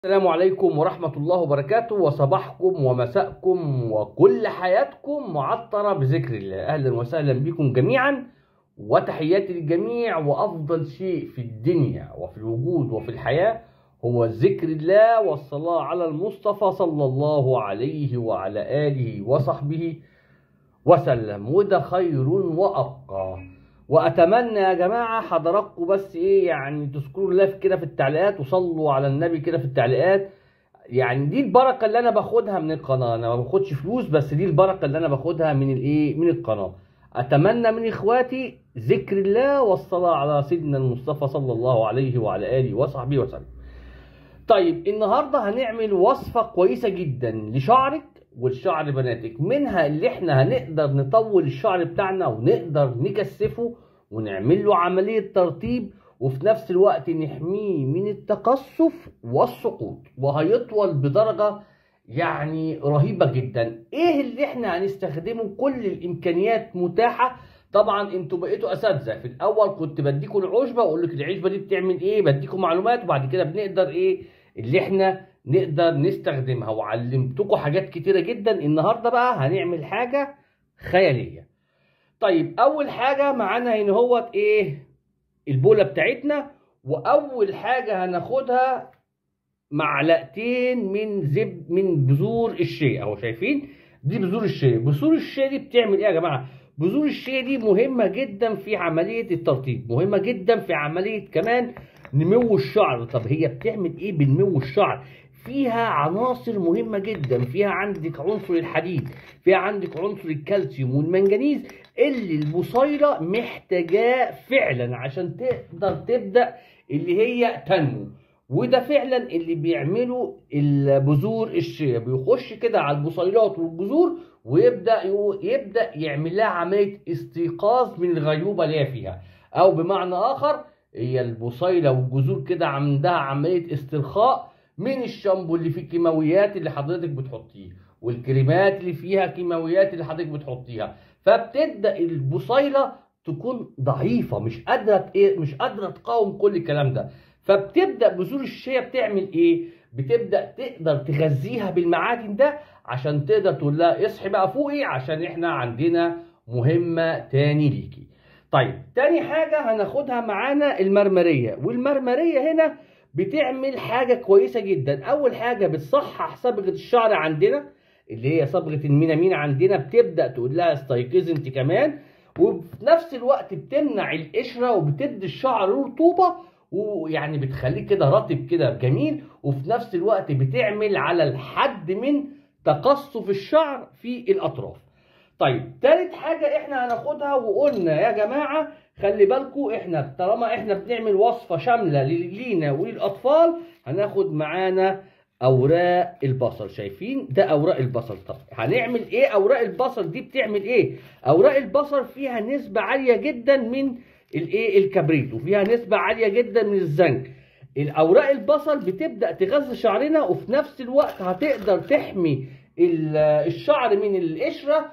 السلام عليكم ورحمة الله وبركاته وصباحكم ومساءكم وكل حياتكم معطرة بذكر الله أهلا وسهلا بكم جميعا وتحياتي للجميع وأفضل شيء في الدنيا وفي الوجود وفي الحياة هو ذكر الله والصلاة على المصطفى صلى الله عليه وعلى آله وصحبه وسلم وده خير وأبقى واتمنى يا جماعه حضراتكم بس ايه يعني تذكروا الله كده في التعليقات وصلوا على النبي كده في التعليقات يعني دي البركه اللي انا باخدها من القناه انا ما باخدش فلوس بس دي البركه اللي انا باخدها من الايه من القناه اتمنى من اخواتي ذكر الله والصلاه على سيدنا المصطفى صلى الله عليه وعلى اله وصحبه وسلم طيب النهارده هنعمل وصفه كويسه جدا لشعرك والشعر بناتك منها اللي احنا هنقدر نطول الشعر بتاعنا ونقدر نكثفه ونعمل له عملية ترطيب وفي نفس الوقت نحميه من التقصف والسقوط وهيطول بدرجة يعني رهيبة جدا ايه اللي احنا هنستخدمه كل الامكانيات متاحة طبعا انتوا بقيتوا اساتذه في الاول كنت بديكم العشبه واقول لك العشبه دي بتعمل ايه بديكم معلومات وبعد كده بنقدر ايه اللي احنا نقدر نستخدمها وعلمتكم حاجات كتيرة جدا النهاردة بقى هنعمل حاجة خيالية طيب أول حاجة معانا هنا هوت إيه البولة بتاعتنا وأول حاجة هناخدها معلقتين من زب من بذور الشيا أهو شايفين دي بذور الشيا بذور الشيا دي بتعمل إيه يا جماعة بذور الشيا دي مهمة جدا في عملية الترطيب مهمة جدا في عملية كمان نمو الشعر طب هي بتعمل ايه بالنمو الشعر فيها عناصر مهمة جدا فيها عندك عنصر الحديد فيها عندك عنصر الكالسيوم والمنجنيز اللي البصيلة محتاجاه فعلا عشان تقدر تبدأ اللي هي تنمو وده فعلا اللي بيعمله البذور الشيا بيخش كده على البصيلات والجذور ويبدا يبدا يعمل لها عمليه استيقاظ من الغيوبه اللي هي فيها او بمعنى اخر هي البصيله والجذور كده عندها عمليه استرخاء من الشامبو اللي فيه كيماويات اللي حضرتك بتحطيه والكريمات اللي فيها كيماويات اللي حضرتك بتحطيها فبتبدا البصيله تكون ضعيفه مش قادره ايه مش قادره تقاوم كل الكلام ده فبتبدا بذور الشيا بتعمل ايه بتبدا تقدر تغذيها بالمعادن ده عشان تقدر تقول لها اصحي بقى فوقي عشان احنا عندنا مهمه تاني ليكي طيب تاني حاجه هناخدها معانا المرمريه والمرمريه هنا بتعمل حاجه كويسه جدا اول حاجه بتصحح صبغه الشعر عندنا اللي هي صبغه المينامين عندنا بتبدا تقول لها استيقظي انت كمان وفي نفس الوقت بتمنع القشره وبتدي الشعر رطوبه ويعني بتخليه كده رطب كده جميل وفي نفس الوقت بتعمل على الحد من تقصف الشعر في الاطراف طيب تالت حاجة احنا هناخدها وقلنا يا جماعة خلي بالكم احنا طالما احنا بنعمل وصفة شاملة لينا وللأطفال هناخد معانا أوراق البصل شايفين ده أوراق البصل طب هنعمل ايه أوراق البصل دي بتعمل ايه أوراق البصل فيها نسبة عالية جدا من الايه الكبريت وفيها نسبة عالية جدا من الزنك الأوراق البصل بتبدأ تغذي شعرنا وفي نفس الوقت هتقدر تحمي الشعر من القشرة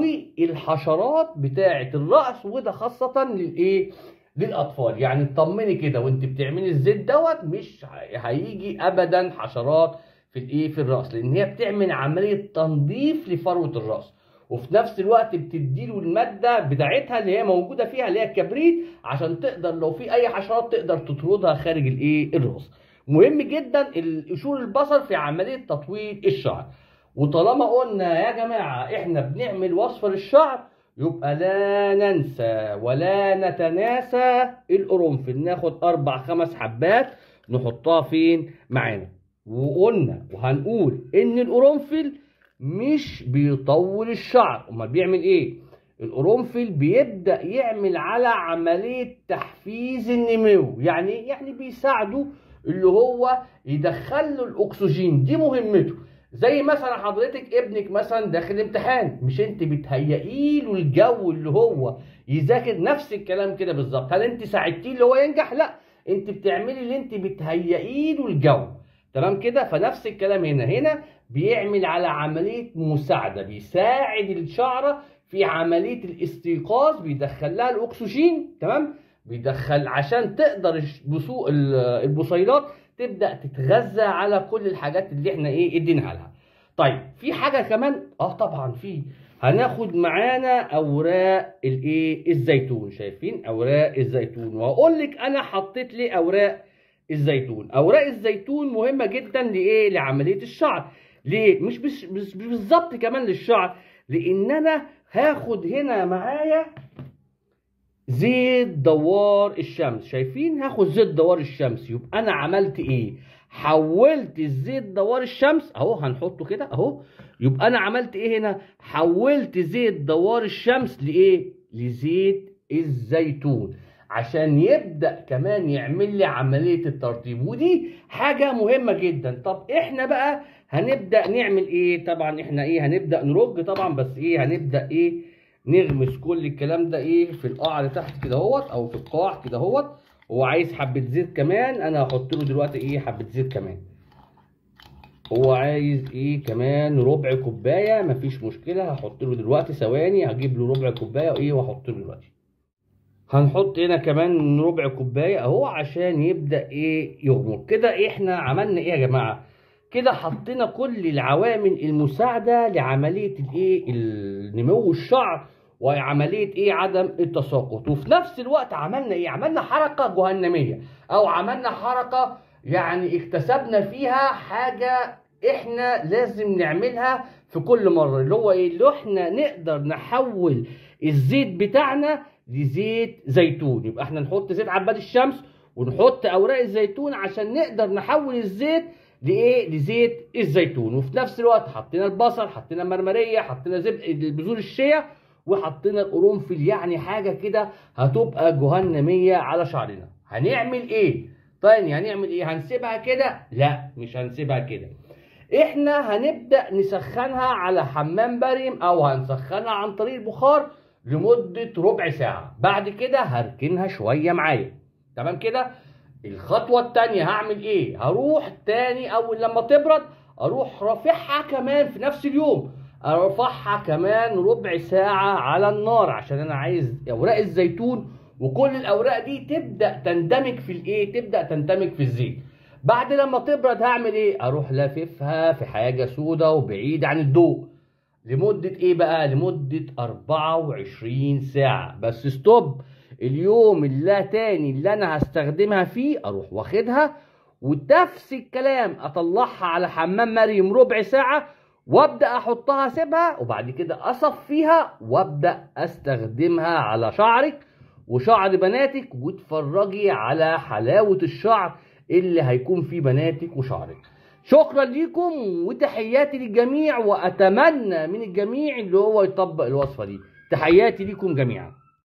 والحشرات بتاعه الراس وده خاصه للايه للاطفال يعني اطمني كده وانت بتعملي الزيت دوت مش هيجي ابدا حشرات في الايه في الراس لان هي بتعمل عمليه تنظيف لفروه الراس وفي نفس الوقت بتديله الماده بتاعتها اللي هي موجوده فيها اللي هي الكبريت عشان تقدر لو في اي حشرات تقدر تطردها خارج الايه الراس مهم جدا قشور البصل في عمليه تطويل الشعر وطالما قلنا يا جماعة احنا بنعمل وصفة للشعر يبقى لا ننسى ولا نتناسى القرنفل ناخد اربع خمس حبات نحطها فين معانا وقلنا وهنقول ان القرنفل مش بيطول الشعر امال بيعمل ايه القرنفل بيبدا يعمل على عمليه تحفيز النمو يعني يعني بيساعده اللي هو يدخل له الاكسجين دي مهمته زي مثلا حضرتك ابنك مثلا داخل امتحان مش انت بتهيئي له الجو اللي هو يذاكر نفس الكلام كده بالظبط هل انت ساعدتيه اللي هو ينجح لا انت بتعملي اللي انت بتهيئي له الجو تمام كده فنفس الكلام هنا هنا بيعمل على عمليه مساعده بيساعد الشعره في عمليه الاستيقاظ بيدخل لها الاكسجين تمام بيدخل عشان تقدر البصيلات تبدا تتغذى على كل الحاجات اللي احنا ايه اديناها لها طيب في حاجه كمان اه طبعا في هناخد معانا اوراق الايه الزيتون شايفين اوراق الزيتون واقول لك انا حطيت ليه اوراق الزيتون اوراق الزيتون مهمه جدا لايه لعمليه الشعر ليه مش مش مش بالظبط كمان للشعر لان انا هاخد هنا معايا زيت دوار الشمس شايفين هاخد زيت دوار الشمس يبقى انا عملت ايه حولت الزيت دوار الشمس اهو هنحطه كده اهو يبقى انا عملت ايه هنا حولت زيت دوار الشمس لايه لزيت الزيتون عشان يبدا كمان يعمل لي عمليه الترطيب ودي حاجه مهمه جدا طب احنا بقى هنبدا نعمل ايه طبعا احنا ايه هنبدا نرج طبعا بس ايه هنبدا ايه نغمس كل الكلام ده ايه في القاع اللي تحت كده اهوت او في القاع كده اهوت هو عايز حبه زيت كمان انا هحط له دلوقتي ايه حبه زيت كمان هو عايز ايه كمان ربع كوبايه مفيش مشكله هحط له دلوقتي ثواني هجيب له ربع كوبايه وايه واحط له دلوقتي هنحط هنا كمان ربع كوبايه اهو عشان يبدا ايه يغمر كده احنا عملنا ايه يا جماعه كده حطينا كل العوامل المساعده لعمليه الايه النمو الشعر وعمليه ايه عدم التساقط وفي نفس الوقت عملنا ايه عملنا حركه جهنميه او عملنا حركه يعني اكتسبنا فيها حاجه احنا لازم نعملها في كل مره اللي هو ايه اللي احنا نقدر نحول الزيت بتاعنا لزيت زيتون يبقى احنا نحط زيت عباد الشمس ونحط اوراق الزيتون عشان نقدر نحول الزيت لايه لزيت الزيتون وفي نفس الوقت حطينا البصل حطينا مرمريه حطينا زبق بذور الشيا وحطينا القرنفل يعني حاجه كده هتبقى جهنميه على شعرنا هنعمل ايه تاني هنعمل ايه هنسيبها كده لا مش هنسيبها كده احنا هنبدا نسخنها على حمام بريم او هنسخنها عن طريق البخار لمده ربع ساعه بعد كده هركنها شويه معايا تمام كده الخطوه الثانيه هعمل ايه هروح تاني اول لما تبرد اروح رافعها كمان في نفس اليوم ارفعها كمان ربع ساعه على النار عشان انا عايز اوراق الزيتون وكل الاوراق دي تبدا تندمج في الايه تبدا تندمج في الزيت بعد لما تبرد هعمل ايه اروح لاففها في حاجه سودة وبعيد عن الضوء لمده ايه بقى لمده 24 ساعه بس ستوب اليوم اللي تاني اللي انا هستخدمها فيه اروح واخدها ونفس الكلام اطلعها على حمام مريم ربع ساعه وابدا احطها اسيبها وبعد كده اصفيها وابدا استخدمها على شعرك وشعر بناتك واتفرجي على حلاوه الشعر اللي هيكون في بناتك وشعرك شكرا ليكم وتحياتي للجميع واتمنى من الجميع اللي هو يطبق الوصفه دي تحياتي ليكم جميعا